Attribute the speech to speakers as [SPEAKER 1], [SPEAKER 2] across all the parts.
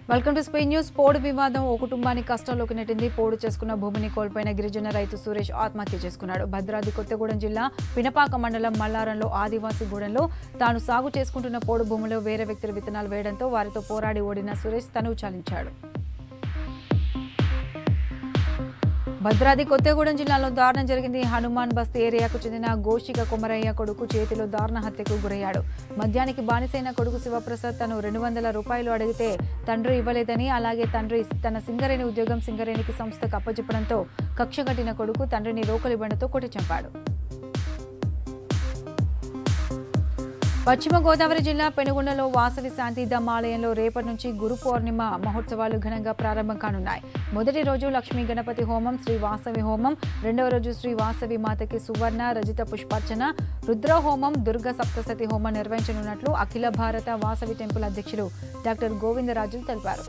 [SPEAKER 1] welcome to Spain news పోడు వివాదం ఓ కుటుంబాన్ని కష్టాల్లోకి నెట్టింది పోడు చేసుకున్న భూమిని కోల్పోయిన గిరిజన రైతు సురేష్ ఆత్మహత్య చేసుకున్నాడు భద్రాద్రి కొత్తగూడెం జిల్లా పినపాక మండలం మల్లారంలో ఆదివాసీ గూడెంలో తాను సాగు చేసుకుంటున్న పోడు భూమిలో వేరే వ్యక్తుల విత్తనాలు వేయడంతో వారితో పోరాడి ఓడిన సురేష్ తనువు చాలించాడు భద్రాద్రి కొత్తగూడెం జిల్లాలో దారుణం జరిగింది హనుమాన్ బస్తీ ఏరియాకు చెందిన గోషిక కొమరయ్య కొడుకు చేతిలో దారుణ హత్యకు గురయ్యాడు మద్యానికి బానిసైన కొడుకు శివప్రసాద్ తను రెండు వందల రూపాయలు అడిగితే తండ్రి ఇవ్వలేదని అలాగే తండ్రి తన సింగరేణి ఉద్యోగం సింగరేణికి సంస్థకు అప్పచెప్పడంతో కక్ష కట్టిన కొడుకు తండ్రిని రోకలి బండతో కొట్టి చంపాడు పశ్చిమ గోదావరి జిల్లా పెనుగొండలో వాసవి శాంతిధామ ఆలయంలో రేపటి నుంచి గురు పౌర్ణిమ మహోత్సవాలు ఘనంగా ప్రారంభం కానున్నాయి మొదటి రోజు లక్ష్మీ గణపతి హోమం శ్రీ వాసవి హోమం రెండవ రోజు శ్రీ వాసవి మాతకి సువర్ణ రజిత పుష్పార్చన రుద్ర హోమం దుర్గ సప్తసతి హోమం నిర్వహించనున్నట్లు అఖిల భారత వాసవి టెంపుల్ అధ్యక్షులు డాక్టర్ గోవిందరాజులు తెలిపారు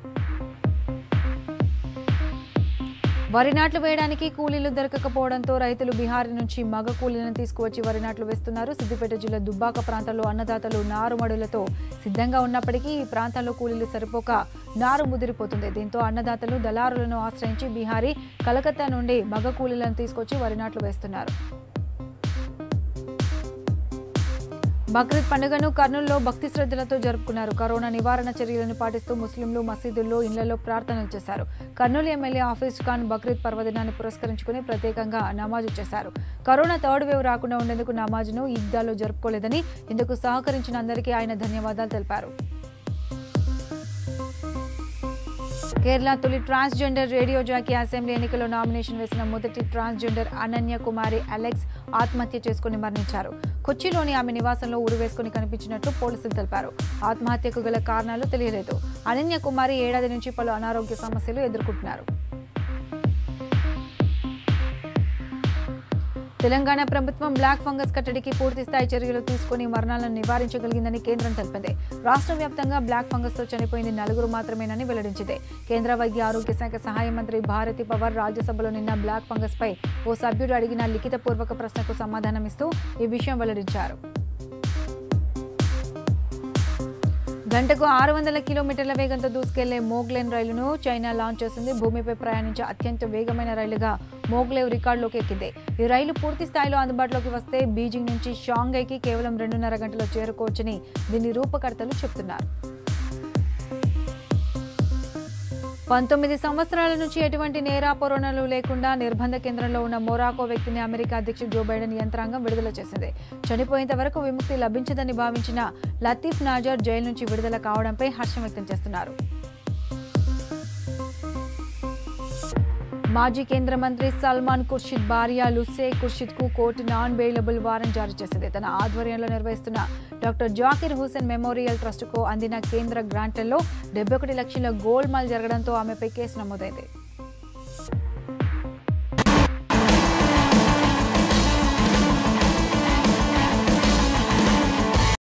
[SPEAKER 1] వరి నాట్లు వేయడానికి కూలీలు దొరకకపోవడంతో రైతులు బీహార్ నుంచి మగ కూలీలను తీసుకువచ్చి వరి నాట్లు వేస్తున్నారు సిద్దిపేట జిల్లా దుబ్బాక ప్రాంతంలో అన్నదాతలు నారుమడులతో సిద్ధంగా ఉన్నప్పటికీ ఈ ప్రాంతాల్లో కూలీలు సరిపోక నారు ముదిరిపోతుంది దీంతో అన్నదాతలు దళారులను ఆశ్రయించి బీహారీ కలకత్తా నుండి మగ కూలీలను తీసుకొచ్చి వరి నాట్లు వేస్తున్నారు బక్రీద్ పండుగను కర్నూలులో భక్తి శ్రద్ధలతో జరుపుకున్నారు కరోనా నివారణ చర్యలను పాటిస్తూ ముస్లింలు మసీదుల్లో ఇళ్లలో ప్రార్థనలు చేశారు కర్నూలు ఎమ్మెల్యే ఆఫీస్ ఖాన్ బక్రీద్ పర్వదినాన్ని పురస్కరించుకుని ప్రత్యేకంగా నమాజు చేశారు కరోనా థర్డ్ వేవ్ రాకుండా ఉండేందుకు నమాజును ఈద్గాలో జరుపుకోలేదని ఇందుకు సహకరించిన అందరికీ ఆయన ధన్యవాదాలు తెలిపారు కేరళ తొలి ట్రాన్స్జెండర్ రేడియో జాకీ అసెంబ్లీ ఎన్నికల్లో నామినేషన్ వేసిన మొదటి ట్రాన్స్జెండర్ అనన్య కుమారి అలెక్స్ ఆత్మహత్య చేసుకుని మరణించారు కొచ్చిలోని ఆమె నివాసంలో ఉరివేసుకుని కనిపించినట్లు పోలీసులు తెలిపారు ఆత్మహత్యకు గల కారణాలు తెలియలేదు అనన్య కుమారి ఏడాది నుంచి పలు అనారోగ్య సమస్యలు ఎదుర్కొంటున్నారు తెలంగాణ ప్రభుత్వం బ్లాక్ ఫంగస్ కట్టడికి పూర్తి స్థాయి చర్యలు తీసుకుని మరణాలను నివారించగలిగిందని కేంద్రం తెలిపింది రాష్ట్ర వ్యాప్తంగా బ్లాక్ ఫంగస్ తో చనిపోయింది నలుగురు మాత్రమేనని వెల్లడించింది కేంద్ర వైద్య ఆరోగ్య శాఖ సహాయ మంత్రి భారతి పవార్ రాజ్యసభలో నిన్న బ్లాక్ ఫంగస్ పై ఓ సభ్యుడు అడిగిన లిఖితపూర్వక ప్రశ్నకు సమాధానమిస్తూ ఈ విషయం వెల్లడించారు గంటకు ఆరు వందల కిలోమీటర్ల వేగంతో దూసుకెళ్లే మోగ్లెన్ రైలును చైనా లాంచ్ చేసింది భూమిపై ప్రయాణించే అత్యంత వేగమైన రైలుగా మోగ్లేవ్ రికార్డులోకి ఎక్కింది ఈ రైలు పూర్తి స్థాయిలో అందుబాటులోకి వస్తే బీజింగ్ నుంచి షాంఘైకి కేవలం రెండున్నర గంటలో చేరుకోవచ్చని దీని రూపకర్తలు చెబుతున్నారు పంతొమ్మిది సంవత్సరాల నుంచి ఎటువంటి నేరాపొరణలు లేకుండా నిర్బంధ కేంద్రంలో ఉన్న మొరాకో వ్యక్తిని అమెరికా అధ్యక్షుడు జో బైడెన్ యంత్రాంగం విడుదల చేసింది చనిపోయేంత వరకు విముక్తి లభించదని భావించిన లతీఫ్ నాజర్ జైలు నుంచి విడుదల కావడంపై హర్షం వ్యక్తం చేస్తున్నారు మాజీ కేంద్ర మంత్రి సల్మాన్ ఖుర్షిద్ భార్య లుసే ఖుర్షిద్ కు కోర్టు నాన్ బెయిలబుల్ వారెంట్ జారీ చేసింది తన ఆధ్వర్యంలో నిర్వహిస్తున్న డాక్టర్ జాకిర్ హుసేన్ మెమోరియల్ ట్రస్టుకు అందిన కేంద్ర గ్రాంట్లలో డెబ్బై ఒకటి లక్షల గోల్మాల్ జరగడంతో ఆమెపై కేసు నమోదైంది